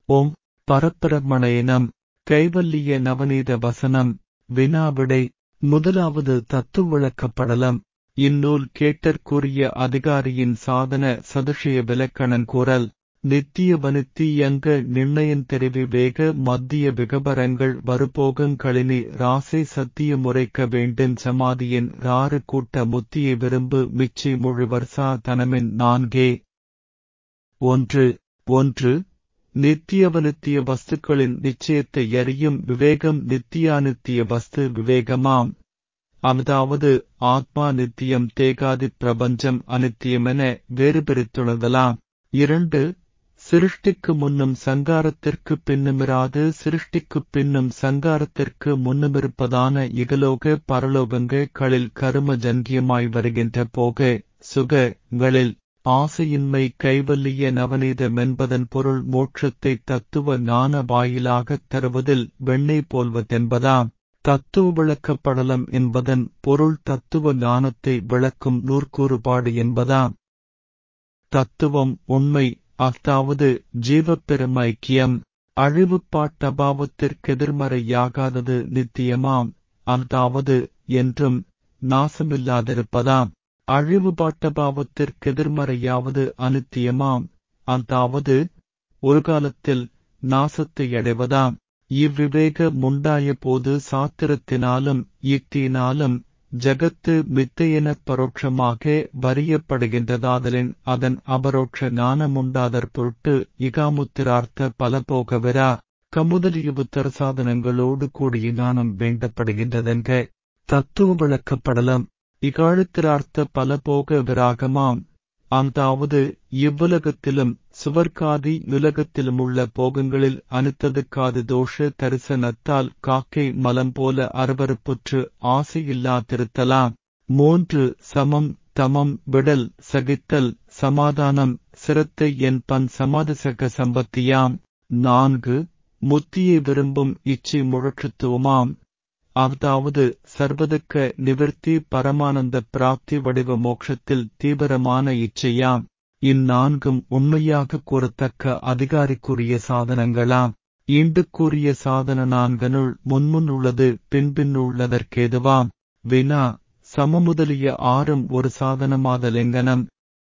ஓம் பரப்பிரமணயனம் கைவல்லிய நவநீத வசனம் வினாவிடை முதலாவது தத்து விளக்கப்படலம் இந்நூல் கேட்டற்குரிய அதிகாரியின் சாதன சதுஷய விலக்கணன் குரல் நித்திய வனித்தியங்க நிர்ணயன் தெரிவி வேக மத்திய விகபரங்கள் வருபோகங்களினி ராசை சத்திய முறைக்க வேண்டின் சமாதியின் ராறு கூட்ட முத்திய விரும்பு மிச்சி முழுவர்சா தனமின் நான்கே ஒன்று ஒன்று நித்தியவனித்திய வஸ்துக்களின் நிச்சயத்தை அறியும் விவேகம் நித்தியானித்திய வஸ்து விவேகமாம் அதாவது ஆத்மா நித்தியம் தேகாதி பிரபஞ்சம் அனித்தியமென வேறு பிரித்துணர்தலாம் இரண்டு சிருஷ்டிக்கு முன்னும் சங்காரத்திற்கு பின்னுமிராது சிருஷ்டிக்குப் பின்னும் சங்காரத்திற்கு முன்னுமிருப்பதான இகலோக பரலோகங்களில் கரும ஜங்கியமாய் வருகின்ற போக சுகங்களில் ஆசையின்மை கைவல்லிய நவநீதமென்பதன் பொருள் மோட்சத்தை தத்துவ ஞான வாயிலாகத் தருவதில் வெண்ணெய் போல்வதென்பதாம் தத்துவ விளக்கப்படலம் என்பதன் பொருள் தத்துவ ஞானத்தை விளக்கும் நூற்கூறுபாடு என்பதாம் தத்துவம் உண்மை அஃதாவது ஜீவப்பெருமைக்கியம் அழிவுப்பாட்டபாவத்திற்கெதிர்மறையாகாதது நித்தியமாம் அதாவது என்றும் நாசமில்லாதிருப்பதாம் அழிவுபாட்டபாவத்திற்கெதிர்மறையாவது அனித்தியமாம் அதாவது ஒரு காலத்தில் நாசத்தை அடைவதாம் இவ்விவேக முண்டாய போது சாத்திரத்தினாலும் யுக்தியினாலும் ஜகத்து மித்தையெனப் பரோட்சமாக வரியப்படுகின்றதாதலின் அதன் அபரோட்ச ஞானமுண்டாதற் பொருட்டு இகாமுத்திரார்த்த பல போகவரா கமுதலியுபுத்தர சாதனங்களோடு கூடிய ஞானம் வேண்டப்படுகின்றதென்க தத்துவ விளக்கப்படலம் இகாழுத்திரார்த்த பல போக விராகமாம் அந்தாவது இவ்வுலகத்திலும் சுவர்க்காதி உலகத்திலுமுள்ள போகங்களில் அனுத்ததுக்காது தோஷ தரிசனத்தால் காக்கை மலம் போல அருவறுப்புற்று ஆசையில்லாதிருத்தலாம் மூன்று சமம் தமம் விடல் சகித்தல் சமாதானம் சிரத்தை என் பன் சமாதசக சம்பத்தியாம் நான்கு முத்தியை விரும்பும் இச்சை முழற்றுத்துவமாம் அதாவது சர்வதுக்க நிவர்த்தி பரமானந்த பிராப்தி வடிவ மோட்சத்தில் தீவிரமான இச்சையாம் இந்நான்கும் உண்மையாக கூறத்தக்க அதிகாரிக்குரிய சாதனங்களாம் ஈண்டு கூறிய சாதன நான்கனுள் முன்முன் உள்ளது பின்பின்னுள்ளதற்கேதுவாம் வினா சமமுதலிய ஆறும் ஒரு சாதனமாதலெங்கனம்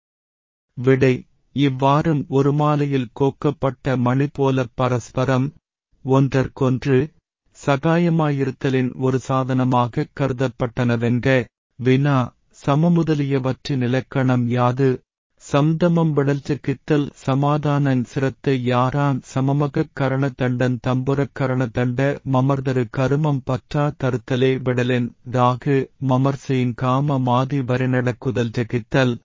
விடை இவ்வாறும் ஒரு மாலையில் கோக்கப்பட்ட மணி போல பரஸ்பரம் ஒன்றற்கொன்று சகாயமாயிருத்தலின் ஒரு சாதனமாகக் கருதப்பட்டனவென்க வினா சமமுதலியவற்றின் இலக்கணம் யாது சம்தமம் விடல்சகித்தல் சமாதானன் சிரத்தை யாரான் சமமகக் கரணதண்டன் தம்புரக் கரணதண்ட மமர்தரு கருமம் பற்றா தருத்தலே விடலின் ராகு மமர்சையின் காம மாதி வரிநடக்குதல் ஜகித்தல்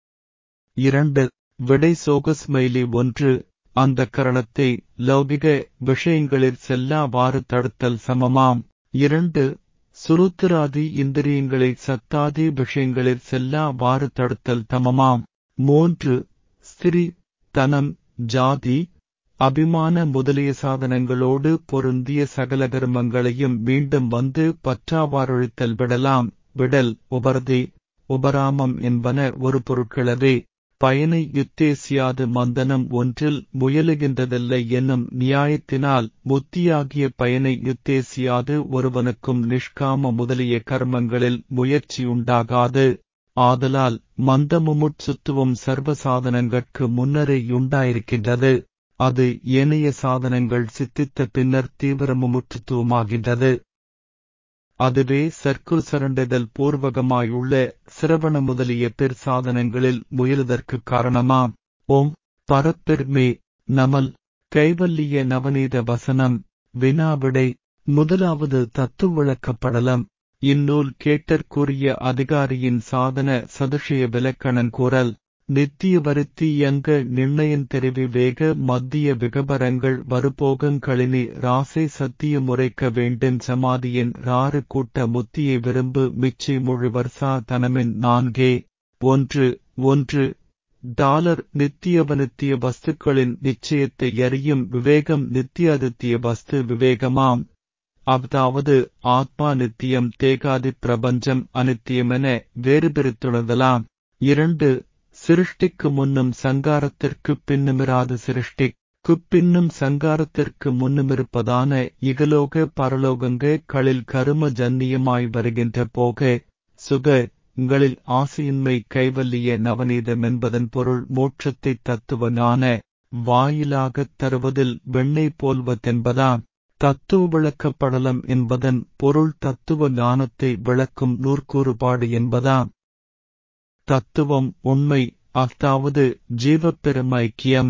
இரண்டு விடை சோகஸ்மைலி ஒன்று அந்த கரணத்தை லௌகிக விஷயங்களில் செல்லாவாறு தடுத்தல் சமமாம் இரண்டு சுருத்திராதி இந்திரியங்களை சத்தாதி விஷயங்களில் செல்லாவாறு தடுத்தல் தமமாம் மூன்று ஸ்திரி தனம் ஜாதி அபிமான முதலிய சாதனங்களோடு பொருந்திய சகல கர்மங்களையும் மீண்டும் வந்து பற்றாவாரொழித்தல் விடலாம் விடல் உபரதி உபராமம் என்பன ஒரு பொருட்களவே பயனை யுத்தேசியாது மந்தனம் ஒன்றில் முயலுகின்றதில்லை என்னும் நியாயத்தினால் முத்தியாகிய பயனை யுத்தேசியாது ஒருவனுக்கும் நிஷ்காம முதலிய கர்மங்களில் முயற்சியுண்டாகாது ஆதலால் மந்தமுமுட்சுத்துவம் சர்வ சாதனங்கட்கு முன்னரேயுண்டாயிருக்கின்றது அது ஏனைய சாதனங்கள் சித்தித்த பின்னர் தீவிரமுமுற்றுத்துவமாகின்றது அதுவே சர்க்குரு சரண்டைதல் பூர்வகமாயுள்ள சிரவண முதலிய பெர் சாதனங்களில் முயலுதற்குக் காரணமாம் ஓம் பரப்பெருமே நமல் கைவல்லிய நவநீத வசனம் வினாவிடை முதலாவது தத்து விளக்கப்படலம் இந்நூல் கேட்டற்குரிய அதிகாரியின் சாதன சதுஷய விலக்கணன் குரல் நித்திய வருத்தியங்க நிர்ணயன் தெரிவி வேக மத்திய விகபரங்கள் வருபோகங்களினி ராசை சத்திய முறைக்க வேண்டின் சமாதியின் ராறு கூட்ட முத்தியை விரும்பு மிச்சி முழுவர்சா தனமின் நான்கே ஒன்று ஒன்று டாலர் நித்தியவனித்திய வஸ்துக்களின் நிச்சயத்தை அறியும் விவேகம் நித்தியாதித்திய வஸ்து விவேகமாம் அதாவது ஆத்மா நித்தியம் தேகாதி பிரபஞ்சம் அனித்தியமென வேறு பிரித்துணர்தலாம் இரண்டு சிருஷ்டிக்கு முன்னும் சங்காரத்திற்குப் பின்னுமிராது சிருஷ்டி குப்பின்னும் சங்காரத்திற்கு முன்னுமிருப்பதான இகலோக பரலோகங்களில் கரும ஜன்னியமாய் வருகின்ற போக சுக ங்களில் ஆசையின்மை கைவல்லிய நவநீதம் என்பதன் பொருள் மோட்சத்தை தத்துவ ஞான வாயிலாகத் தருவதில் வெண்ணெய் போல்வதென்பதாம் தத்துவ விளக்கப்படலம் என்பதன் பொருள் தத்துவ ஞானத்தை விளக்கும் நூற்கூறுபாடு என்பதாம் தத்துவம் உண்மை அஃதாவது ஜீவப்பெருமைக்கியம்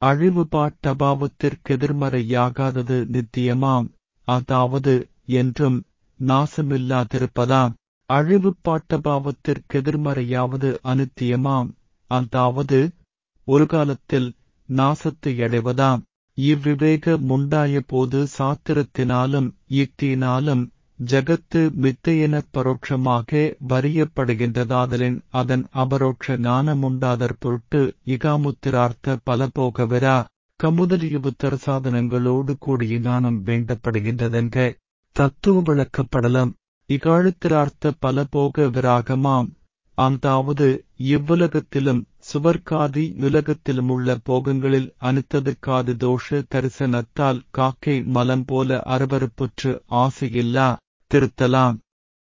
அழிவுபாட்டபாவத்திற்கெதிர்மறையாகாதது நித்தியமாம் அதாவது என்றும் நாசமில்லாதிருப்பதாம் அழிவுபாட்டபாவத்திற்கெதிர்மறையாவது அனித்தியமாம் அதாவது ஒரு காலத்தில் நாசத்தை அடைவதாம் இவ்விவேக முண்டாய போது சாத்திரத்தினாலும் யுக்தியினாலும் ஜகத்து மித்தையெனப் பரோட்சமாக வரியப்படுகின்றதாதலின் அதன் அபரோட்ச ஞானமுண்டாதற் பொருட்டு இகாமுத்திரார்த்த பலபோகவிரா கமுதலியுபுத்தர சாதனங்களோடு கூடிய ஞானம் வேண்டப்படுகின்றதென்க தத்துவ விளக்கப்படலம் இகாழுத்திரார்த்த பலபோக விராகமாம் அந்தாவது இவ்வுலகத்திலும் சுவர்க்காதி யுலகத்திலுமுள்ள போகங்களில் அனித்ததுக்காது தோஷ தரிசனத்தால் காக்கை மலம் போல அருவறுப்புற்று ஆசையில்லா திருத்தலாம்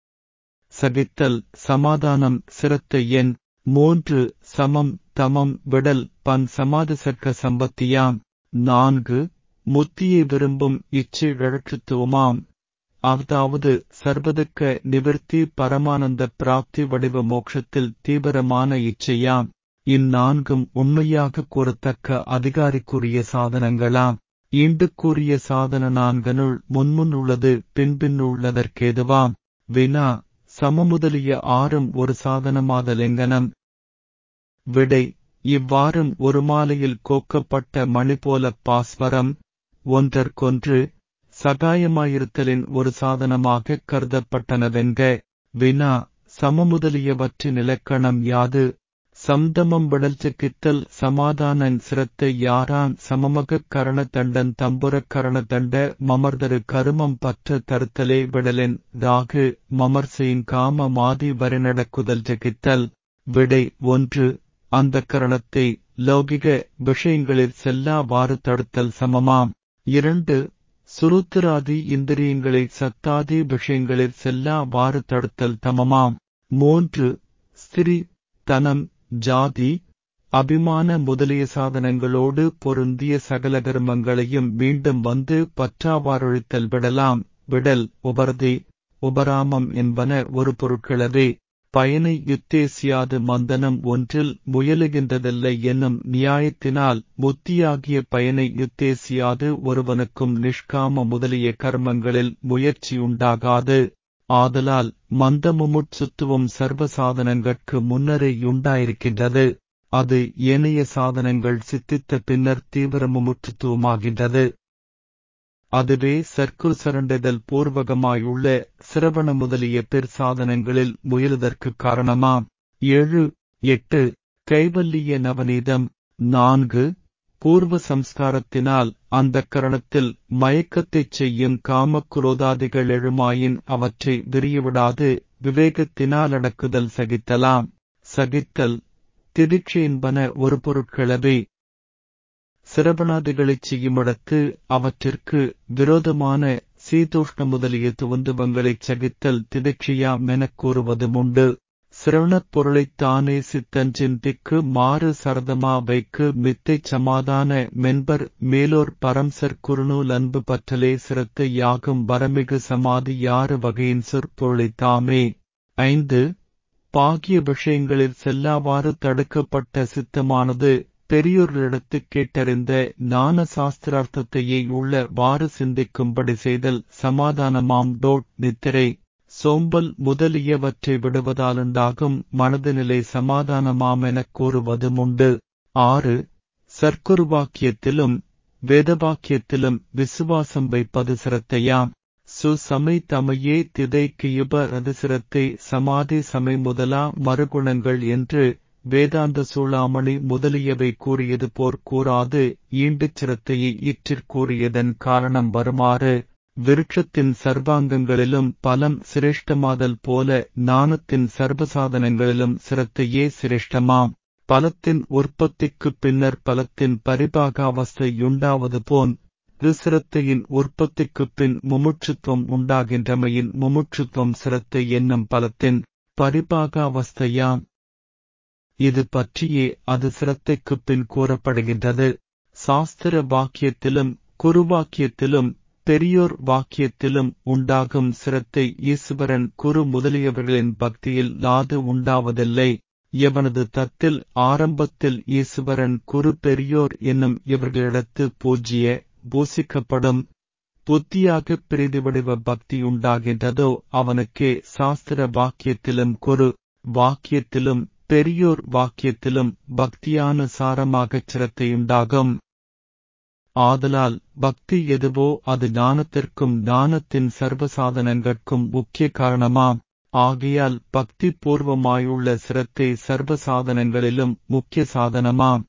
சகித்தல் சமாதானம் சிரத்த எண் மூன்று சமம் தமம் விடல் பன் சமாதசற்க சம்பத்தியாம் நான்கு முத்தியை விரும்பும் இச்சை இழற்றுத்துவமாம் அதாவது சர்வதுக்க நிவர்த்தி பரமானந்த பிராப்தி வடிவ மோட்சத்தில் தீவிரமான இச்சையாம் இந்நான்கும் உண்மையாக கூறத்தக்க அதிகாரிக்குரிய சாதனங்களாம் ஈண்டுக்குரிய சாதன நான்கனுள் முன்முன் உள்ளது பின்பின் உள்ளதற்கேதுவாம் வினா சமமுதலிய ஆறும் ஒரு சாதனமாதலெங்கனம் விடை இவ்வாறும் ஒரு மாலையில் கோக்கப்பட்ட மணி போல பாஸ்வரம் ஒன்றற்கொன்று சகாயமாயிருத்தலின் ஒரு சாதனமாகக் கருதப்பட்டனவென்க வினா சமமுதலியவற்றின் இலக்கணம் யாது சம்தமம் விடல்ச்சக்கித்தல் சமாதானன் சிரத்தை யாரான் சமமகக் கரண தண்டன் தம்புரக் கரண தண்ட மமர்தரு கருமம் பற்ற தருத்தலே விடலின் ராகு மமர்சையின் காம மாதி வரிநடக்குதல் ஜகித்தல் விடை ஒன்று அந்த கரணத்தை லௌகிக விஷயங்களில் செல்லாவாறு தடுத்தல் சமமாம் இரண்டு சுருத்திராதி இந்திரியங்களை சத்தாதி விஷயங்களில் செல்லாவாறு தடுத்தல் தமமாம் மூன்று ஸ்திரி தனம் ஜாதி அபிமான முதலிய சாதனங்களோடு பொருந்திய சகல கர்மங்களையும் மீண்டும் வந்து பற்றாவாரொழித்தல் விடலாம் விடல் உபரதி உபராமம் என்பன ஒரு பொருட்களவே பயனை யுத்தேசியாது மந்தனம் ஒன்றில் முயலுகின்றதில்லை என்னும் நியாயத்தினால் முத்தியாகிய பயனை யுத்தேசியாது ஒருவனுக்கும் நிஷ்காம முதலிய கர்மங்களில் முயற்சியுண்டாகாது ஆதலால் மந்தமுமுட்சுத்துவம் சர்வ சாதனங்கட்கு முன்னரேயுண்டாயிருக்கின்றது அது ஏனைய சாதனங்கள் சித்தித்த பின்னர் தீவிரமுமுற்றுத்துவமாகின்றது அதுவே சர்க்குரு சரண்டதல் பூர்வகமாயுள்ள சிரவண முதலிய பிற் சாதனங்களில் முயலுதற்குக் காரணமாம் ஏழு எட்டு கைவல்லிய நவநீதம் நான்கு பூர்வ சம்ஸ்காரத்தினால் அந்த கரணத்தில் மயக்கத்தைச் செய்யும் காமக்குரோதாதிகள் எழுமாயின் அவற்றை விரியவிடாது விவேகத்தினால் அடக்குதல் சகித்தலாம் சகித்தல் திதிட்சை என்பன ஒரு பொருட்களவே சிரவணாதிகளைச் செய்யுமிடத்து அவற்றிற்கு விரோதமான சீதோஷ்ண முதலிய துவந்துவங்களைச் சகித்தல் திதிட்சியா மெனக் கூறுவதுமுண்டு சிரவணப் பொருளைத் தானே சித்தஞ்சிந்திக்கு மாறு சரதமா வைக்கு மித்தைச் சமாதான மென்பர் மேலோர் பரம்சர் குறுநூல் அன்பு பற்றலே சிரத்தை யாகும் வரமிகு சமாதி யாறு வகையின் சொற்பொருளைத் தாமே ஐந்து பாகிய விஷயங்களில் செல்லாவாறு தடுக்கப்பட்ட சித்தமானது பெரியோர்களிடத்துக் கேட்டறிந்த ஞான சாஸ்திரார்த்தத்தையே உள்ள வாறு சிந்திக்கும்படி செய்தல் சமாதானமாம் டோட் நித்திரை சோம்பல் முதலியவற்றை விடுவதாலுண்டாகும் மனதுநிலை சமாதானமாமெனக் கூறுவதுமுண்டு ஆறு சர்க்குருவாக்கியத்திலும் வேதவாக்கியத்திலும் விசுவாசம் வைப்பது சிரத்தையாம் சுசமை தமையே திதைக்கு யுப ரதிசிரத்தை சமாதி சமை முதலா மறுகுணங்கள் என்று வேதாந்த சூளாமணி முதலியவை கூறியது போர் கூறாது ஈண்டுச் சிரத்தையை இற்றிற் கூறியதன் காரணம் வருமாறு விருட்சத்தின் சர்வாங்கங்களிலும் பலம் சிரேஷ்டமாதல் போல ஞானத்தின் சர்வசாதனங்களிலும் சிரத்தையே சிரேஷ்டமாம் பலத்தின் உற்பத்திக்குப் பின்னர் பலத்தின் பரிபாகாவஸ்தையுண்டாவது போன் சிரத்தையின் உற்பத்திக்குப் பின் முமுட்சுத்துவம் உண்டாகின்றமையின் முமுட்சுத்துவம் சிரத்தை என்னும் பலத்தின் பரிபாகாவஸ்தையாம் இது பற்றியே அது சிரத்தைக்குப் பின் கூறப்படுகின்றது சாஸ்திர வாக்கியத்திலும் குருவாக்கியத்திலும் பெரியோர் வாக்கியத்திலும் உண்டாகும் சிரத்தை ஈஸ்வரன் குரு முதலியவர்களின் பக்தியில் லாது உண்டாவதில்லை எவனது தத்தில் ஆரம்பத்தில் ஈஸ்வரன் குரு பெரியோர் என்னும் இவர்களிடத்து பூஜ்ய பூசிக்கப்படும் புத்தியாக பிரிதி வடிவ பக்தி உண்டாகின்றதோ அவனுக்கே சாஸ்திர வாக்கியத்திலும் குரு வாக்கியத்திலும் பெரியோர் வாக்கியத்திலும் பக்தியான சாரமாகச் சிரத்தையுண்டாகும் ஆதலால் பக்தி எதுவோ அது ஞானத்திற்கும் ஞானத்தின் சர்வசாதனங்கட்கும் முக்கிய காரணமாம் ஆகையால் பக்தி பூர்வமாயுள்ள சிரத்தை சர்வசாதனங்களிலும் முக்கிய சாதனமாம்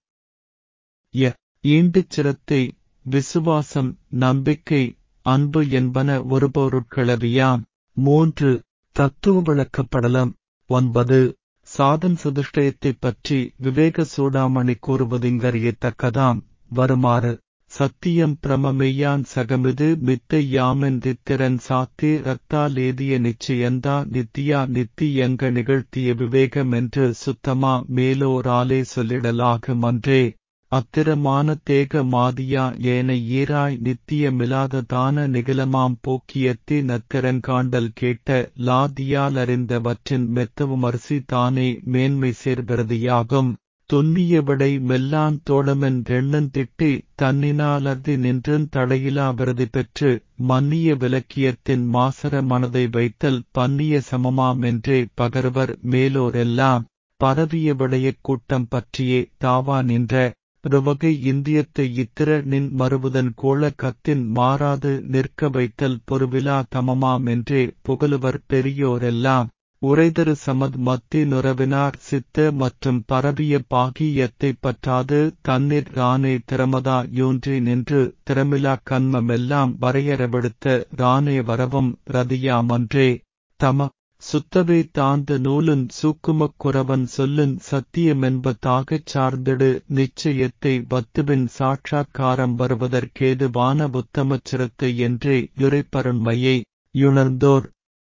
ய ஈண்டுச் சிரத்தை விசுவாசம் நம்பிக்கை அன்பு என்பன ஒரு பொருட்களவியாம் மூன்று தத்துவ விளக்கப்படலம் ஒன்பது சாதன் சதுஷ்டயத்தைப் பற்றி விவேக சூடாமணி கூறுவதிங்கறியத்தக்கதாம் வருமாறு சத்தியம் பிரமமெய்யான் சகமிது மித்தை யாமென்றித்திறன் சாத்தி ரத்தாலேதிய நிச்சயந்தா நித்தியா நித்தியங்க நிகழ்த்திய விவேகமென்று சுத்தமா மேலோராலே சொல்லிடலாகுமன்றே அத்திரமான தேக மாதியா ஏனை ஈராய் நித்தியமிலாத தான நிகழமாம் போக்கியத்தி நத்திரங்காண்டல் கேட்ட லாதியாலறிந்தவற்றின் மெத்தவுமரிசி தானே மேன்மை சேர்பிரதியாகும் துன்னிய விடை மெல்லான் தோழமென் ரெண்ணந்திட்டி தன்னினாலர்தி நின்றன் தடையிலா விருதி பெற்று மன்னிய விலக்கியத்தின் மாசர மனதை வைத்தல் பன்னிய சமமாமென்றே பகர்வர் மேலோரெல்லாம் பரவிய விடையக் கூட்டம் பற்றியே தாவா நின்ற ஒருவகை இந்தியத்தை இத்திர நின் மறுபுதன் கோள கத்தின் மாறாது நிற்க வைத்தல் பொருவிலா தமமாமென்றே புகழுவர் பெரியோரெல்லாம் உரைதரு சமத் மத்தி நுறவினார் சித்த மற்றும் பரவிய பாகியத்தைப் பற்றாது தண்ணீர் ரானே திறமதா யூன்றி நின்று திறமிலா கண்மமெல்லாம் வரையறவெடுத்த ரானே வரவும் ரதியாமன்றே தம சுத்தவே தாந்த நூலுன் சூக்குமக் குறவன் சொல்லுன் சத்தியமென்பதாகச் சார்ந்திடு நிச்சயத்தை வத்துவின் சாட்சாத்காரம் வருவதற்கேதுவான புத்தமச்சிரத்தை என்றே யுரைப்பருண்மையை யுணர்ந்தோர்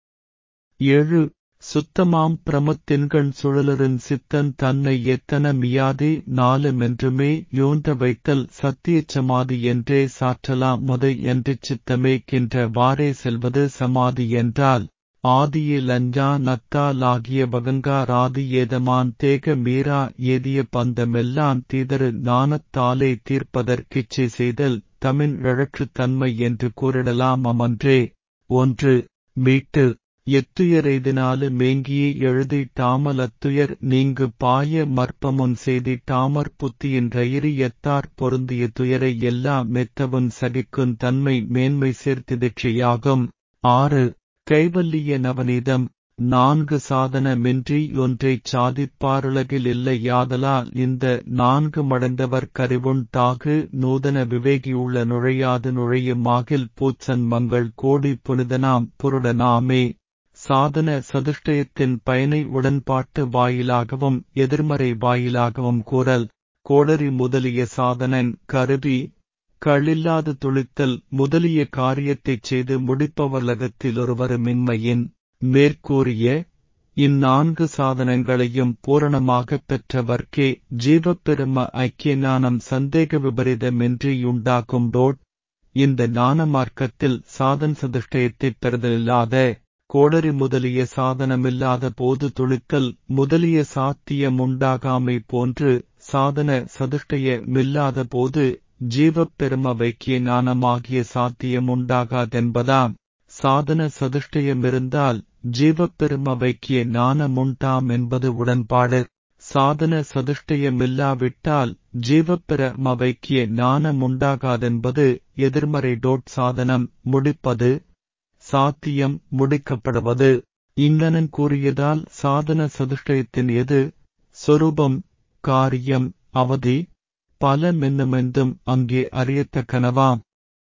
ஏழு சுத்தமாம் பிரமத்தின்கண் சுழலரின் சித்தன் தன்னை எத்தன மியாதி நாலுமென்றுமே யோன்ற வைத்தல் சத்தியச் சமாதி என்றே சாற்றலாம் முதை என்று சித்தமே கின்ற வாரே செல்வது சமாதி என்றால் ஆதியே லஞ்சா நத்தாலாகிய வகங்கா ராதி ஏதமான் தேக மீரா ஏதிய பந்தமெல்லான் தீதரு ஞானத்தாலே தீர்ப்பதற்கிச்சை செய்தல் தமிழ் இழற்றுத் தன்மை என்று கூறிடலாம் அமன்றே ஒன்று மீட்டு எத்துயரெய்தினாலு மேங்கியே எழுதி டாமலத்துயர் நீங்கு பாய மற்பமுன் செய்தி டாமற் புத்தியின் ரயிரி எத்தார் பொருந்திய துயரை எல்லா மெத்தவுன் சகிக்குன் தன்மை மேன்மை சேர்த்திதிட்சியாகும் ஆறு கைவல்லிய நவநீதம் நான்கு சாதனமின்றி ஒன்றைச் சாதிப்பாருலகில் இல்லை யாதலால் இந்த நான்கு மடந்தவர் கறிவுண்டாகு நூதன விவேகியுள்ள நுழையாது நுழையுமாகில் பூச்சன் மங்கள் கோடி புனிதனாம் புருடனாமே சாதன சதுஷ்டயத்தின் பயனை உடன்பாட்டு வாயிலாகவும் எதிர்மறை வாயிலாகவும் கூறல் கோடரி முதலிய சாதனன் கருவி களில்லாது துளித்தல் முதலிய காரியத்தைச் செய்து முடிப்பவர்லகத்தில் ஒருவர் மின்மையின் மேற்கூறிய இந்நான்கு சாதனங்களையும் பூரணமாகப் பெற்றவர்க்கே ஜீவப்பெரும ஐக்கிய ஞானம் சந்தேக விபரீதமின்றியுண்டாகும் டோட் இந்த ஞான மார்க்கத்தில் சாதன் சதுஷ்டயத்தைப் பெறுதலில்லாத கோடரி முதலிய சாதனமில்லாத போது துளித்தல் முதலிய சாத்தியமுண்டாகாமை போன்று சாதன சதுஷ்டயமில்லாத போது ஜீவப்பெரும வைக்கிய ஞானமாகிய சாத்தியமுண்டாகாதென்பதாம் சாதன சதுஷ்டயமிருந்தால் ஜீவப்பெரும வைக்கிய ஞானமுண்டாம் என்பது உடன்பாடு சாதன சதுஷ்டயமில்லாவிட்டால் ஜீவப்பெரும வைக்கிய ஞானமுண்டாகாதென்பது எதிர்மறை டோட் சாதனம் முடிப்பது சாத்தியம் முடிக்கப்படுவது இங்கனன் கூறியதால் சாதன சதுஷ்டயத்தின் எது சொரூபம் காரியம் அவதி பல மென்னுமென்றும் அங்கே அறியத்தக்கனவாம்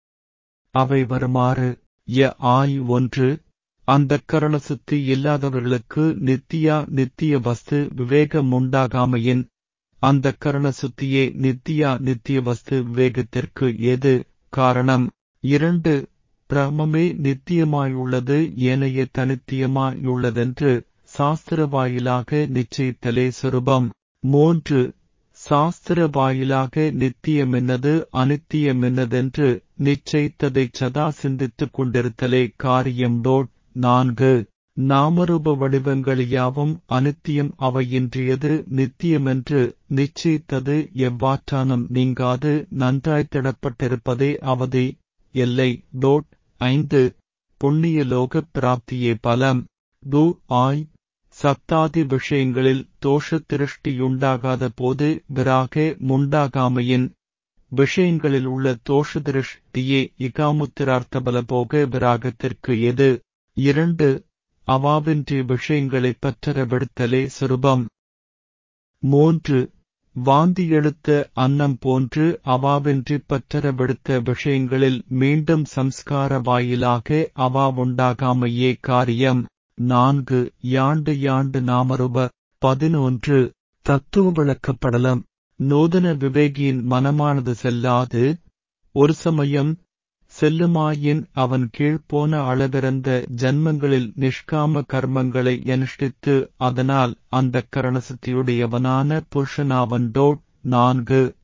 அவை வருமாறு ய ஆய் ஒன்று அந்த கரணசுத்தி இல்லாதவர்களுக்கு நித்தியா நித்திய வஸ்து விவேகமுண்டாகாமையின் அந்த கரண சுத்தியே நித்தியா நித்திய வஸ்து விவேகத்திற்கு எது காரணம் இரண்டு பிரமமே நித்தியமாயுள்ளது ஏனைய தனித்தியமாயுள்ளதென்று சாஸ்திர வாயிலாக நிச்சயித்தலே சுரூபம் மூன்று சாஸ்திர வாயிலாக நித்தியமென்னது அனித்தியமென்னதென்று நிச்சயித்ததைச் சதா சிந்தித்துக் கொண்டிருத்தலே காரியம் டோட் நான்கு நாமரூப வடிவங்கள் யாவும் அனித்தியம் அவையின்றியது நித்தியமென்று நிச்சயித்தது எவ்வாற்றானும் நீங்காது நன்றாய் திடப்பட்டிருப்பதே அவதி எல்லை டோட் ஐந்து புண்ணிய லோகப் பிராப்தியே பலம் து ஆய் சத்தாதி விஷயங்களில் தோஷ திருஷ்டியுண்டாகாத போது விராக முண்டாகாமையின் விஷயங்களில் உள்ள தோஷ திருஷ்டியே இகாமுத்திரார்த்தபல போக விராகத்திற்கு எது இரண்டு அவாவின்றி விஷயங்களைப் பற்றற விடுத்தலே சுரூபம் மூன்று வாந்தி எடுத்த அன்னம் போன்று அவாவின்றி பற்றற விடுத்த விஷயங்களில் மீண்டும் சம்ஸ்கார வாயிலாக அவாவுண்டாகாமையே காரியம் நான்கு யாண்டு யாண்டு நாமரூப பதினொன்று தத்துவ விளக்கப்படலம் நூதன விவேகியின் மனமானது செல்லாது ஒரு சமயம் செல்லுமாயின் அவன் கீழ்ப்போன அளவிறந்த ஜன்மங்களில் நிஷ்காம கர்மங்களை அனுஷ்டித்து அதனால் அந்த கரணசக்தியுடையவனான புருஷனாவன் டோட் நான்கு